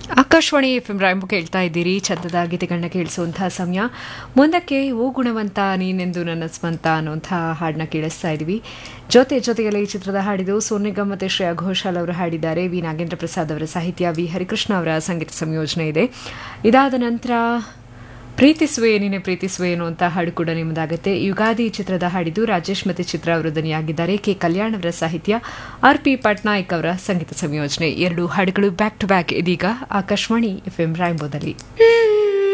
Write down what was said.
Akashvani F M ರಾಯಂಬು ಕೇಳ್ತಾ ಇದ್ದೀರಿ ಚಂದದ ಗೀತೆಗಳನ್ನ ಕೇಳಿಸುವಂತಹ ಸಮಯ ಮುಂದಕ್ಕೆ ಓ ಗುಣವಂತ ನೀನೆಂದು ನನ್ನ ಸ್ವಂತ ಅನ್ನುವಂತಹ ಹಾಡನ್ನ ಕೇಳಿಸ್ತಾ ಇದ್ದೀವಿ ಜೊತೆ ಜೊತೆಯಲ್ಲಿ ಈ ಚಿತ್ರದ ಹಾಡಿದು ಸೋನು ನಿಗಮ್ ಮತ್ತು ಶ್ರೇಯಾ ಘೋಷಾಲ್ ಅವರು ಹಾಡಿದ್ದಾರೆ ವಿ ನಾಗೇಂದ್ರ ಪ್ರಸಾದ್ ಅವರ ಸಾಹಿತ್ಯ ವಿ ಹರಿಕೃಷ್ಣ ಅವರ ಸಂಗೀತ ಸಂಯೋಜನೆ ಇದೆ ಇದಾದ ನಂತರ ಪ್ರೀತಿಸುವೆ ನೀನೆ ಪ್ರೀತಿಸುವೆ ಅನ್ನುವಂಥ ಹಾಡು ಕೂಡ ನಿಮ್ಮದಾಗುತ್ತೆ ಯುಗಾದಿ ಚಿತ್ರದ ಹಾಡಿದ್ದು ರಾಜೇಶ್ ಮತ್ತು ಚಿತ್ರ ಅವರು ದನಿಯಾಗಿದ್ದಾರೆ ಕೆ ಕಲ್ಯಾಣ್ ಅವರ ಸಾಹಿತ್ಯ ಆರ್ ಪಿ ಪಟ್ನಾಯಕ್ ಅವರ ಸಂಗೀತ ಸಂಯೋಜನೆ ಎರಡು ಹಾಡುಗಳು ಬ್ಯಾಕ್ ಟು ಬ್ಯಾಕ್ ಇದೀಗ ಆಕಾಶವಾಣಿ ಎಫ್ ಎಂ ರಾಯಂಬೋದಲ್ಲಿ